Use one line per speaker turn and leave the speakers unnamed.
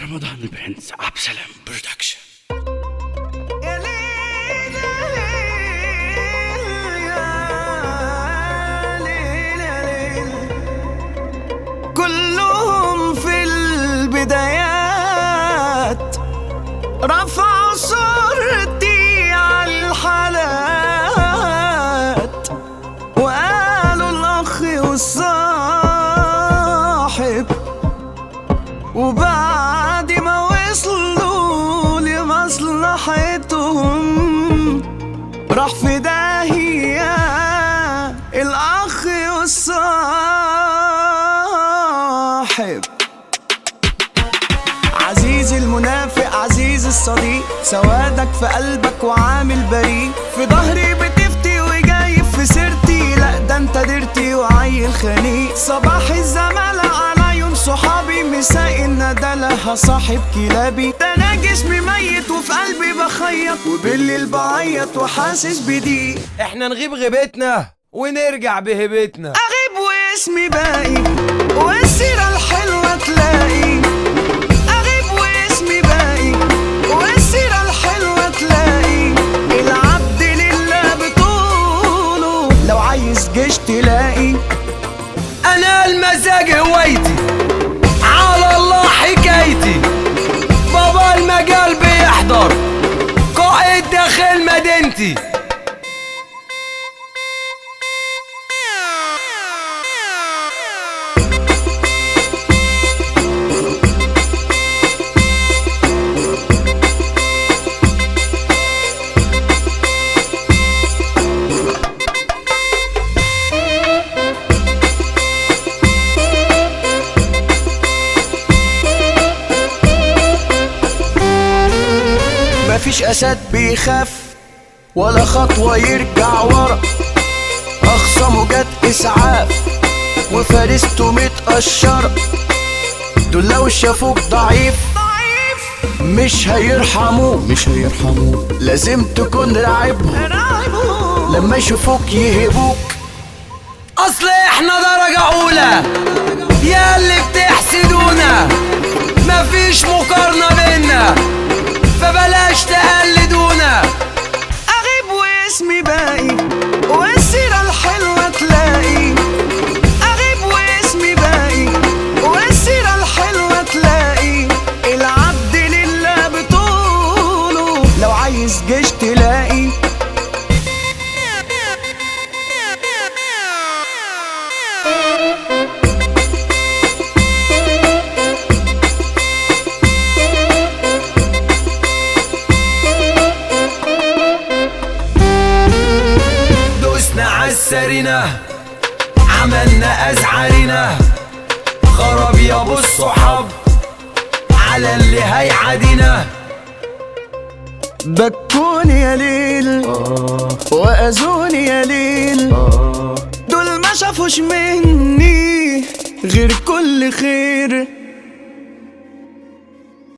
رمضان برنس عبد السلام برودكشن
كلهم في البدايات رفعوا صورتي على الحالات وقالوا الأخ والصاحب وبعد ما وصلوا لمصلحتهم راح في داهية الأخ والصاحب عزيز المنافق عزيز الصديق سوادك في قلبك وعامل بريء في ظهري بتفتي وجايب في سيرتي لا ده انت درتي وعيل خنيق صباح الزمالة على عيون صحابي مساء الندلة صاحب كلابي ده انا جسمي ميت وفي قلبي بخيط وبالليل بعيط وحاسس بضيق
احنا نغيب غيبتنا ونرجع بهبتنا
اغيب واسمي باقي والسيرة الحلوة تلاقي اغيب واسمي باقي والسيرة الحلوة تلاقي العبد لله بطوله لو عايز جيش تلاقي
انا المزاج هوايتي على الله حكايتي بابا المجال بيحضر قائد داخل مدينتي
مفيش اسد بيخاف ولا خطوة يرجع ورا اخصمه جت اسعاف وفارسته متقشرة دول لو شافوك ضعيف مش هيرحموك مش هيرحموك لازم تكون راعبهم لما يشوفوك يهبوك
اصل احنا درجة اولى يا اللي بتحسدونا مفيش مقارنة بينا فبلاش تقلدونا
اغيب واسمي باقي والسيرة الحلوة تلاقي اغيب واسمي باقي والسيرة الحلوة تلاقي العبد لله بطوله لو عايز جيش تلاقي
دوسنا عالسرينة عملنا أزعارنا خراب يا ابو الصحاب على اللي هيعادينا
بكوني يا ليل وأذوني يا ليل دول ما شافوش مني غير كل خير